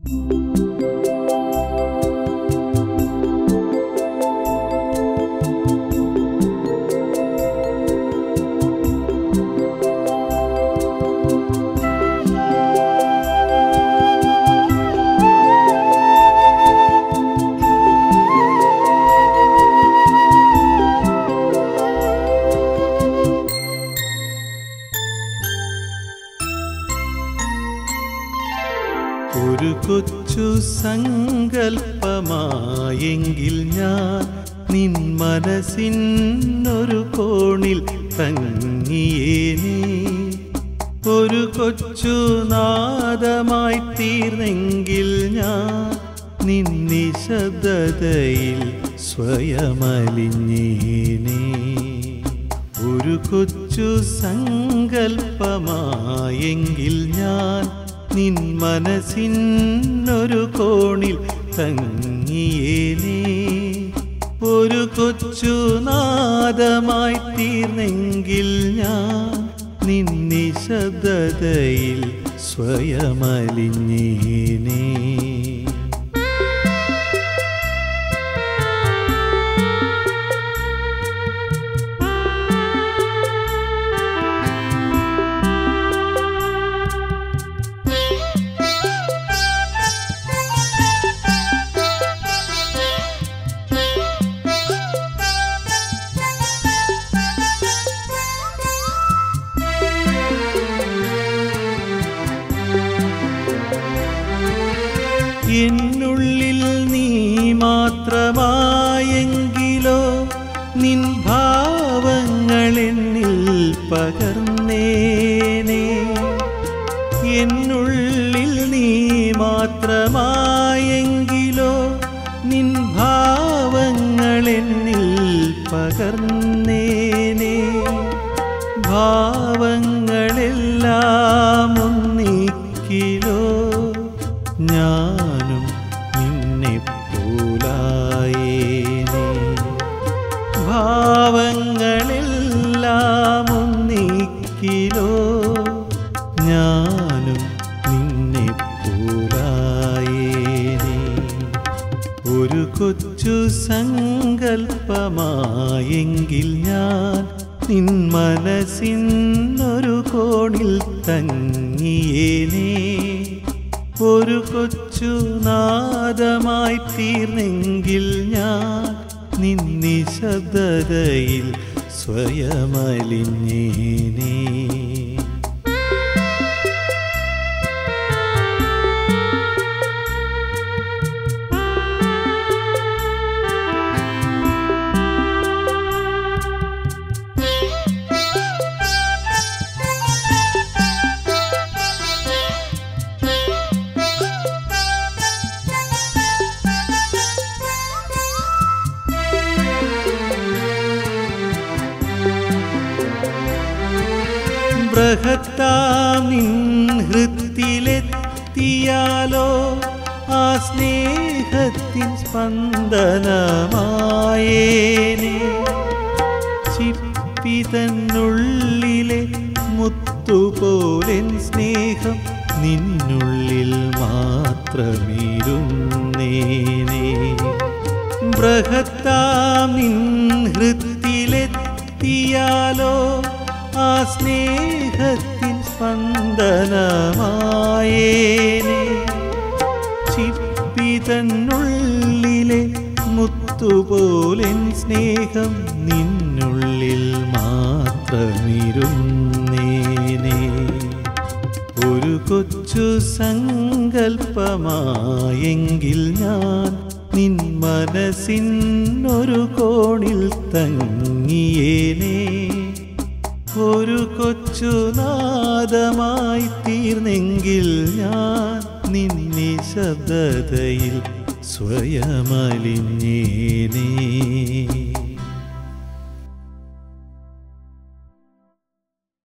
ഒരു കൊച്ചു സങ്കൽപ്പമായെങ്കിൽ ഞാൻ നിൻ മനസ്സിനൊരു കോണിൽ തങ്ങിയേനേ ഒരു കൊച്ചു നാദമായി തീർന്നെങ്കിൽ ഞാൻ നിൻ നിശബ്ദതയിൽ സ്വയമലിഞ്ഞേനേ ഒരു കൊച്ചു സങ്കൽപ്പമായെങ്കിൽ ഞാൻ നിൻ മനസ്സിനൊരു കോണിൽ തങ്ങിയേനേ ഒരു കൊച്ചു നാദമായി തീർന്നെങ്കിൽ ഞാൻ നിൻ നിശബ്ദതയിൽ സ്വയമലിഞ്ഞേനേ എന്നുള്ളിൽ നീ മാത്രമായെങ്കിലോ നിൻ ഭാവങ്ങൾ എന്നിൽ പകർന്നേനെ എന്നുള്ളിൽ നീ മാത്രമായെങ്കിലോ നിൻ ഭാവങ്ങൾ എന്നിൽ പകർന്നേനെ ഭാവങ്ങളെല്ലാം ഒന്നിക്കിലോ ഞാനും നിന്നെ പോലായേനെ ഭാവങ്ങളെല്ലാം ഒന്നിക്കിലോ ഞാനും നിന്നെ പോലായേനെ ഒരു കൊച്ചു സങ്കൽപ്പമായെങ്കിൽ ഞാൻ നിൻ മനസ്സിനൊരു കോണിൽ തങ്ങിയേനേ ഒരു കൊച്ചു നാദമായി തീർന്നെങ്കിൽ ഞാൻ നിൻ നിശബ്ദതയിൽ സ്വയമലിഞ്ഞേനേ ബൃഹത്താം നിൻ ഹൃത്തിലെത്തിയാലോ ആ സ്നേഹത്തിൻ സ്പന്ദനമായേനെ ചിപ്പിതന്നുള്ളിലെ മുത്തുപോലെൻ സ്നേഹം നിന്നുള്ളിൽ മാത്രമിരുന്നേനെ ബൃഹത്താം നിൻ ഹൃത്തിലെത്തിയാലോ ആ സ്നേഹത്തിൻ സ്പന്ദനമായേനെ ചിപ്പിതന്നുള്ളിലെ മുത്തുപോലെൻ സ്നേഹം നിന്നുള്ളിൽ മാത്രമിരുന്നേനെ ഒരു കൊച്ചു സങ്കൽപ്പമായെങ്കിൽ ഞാൻ നിൻ മനസ്സിനൊരു കോണിൽ തങ്ങിയേനേ ഒരു കൊച്ചു നാദമായി തീർന്നെങ്കിൽ ഞാൻ നിന്നെ ശബ്ദതയിൽ സ്വയമലിഞ്ഞേനേ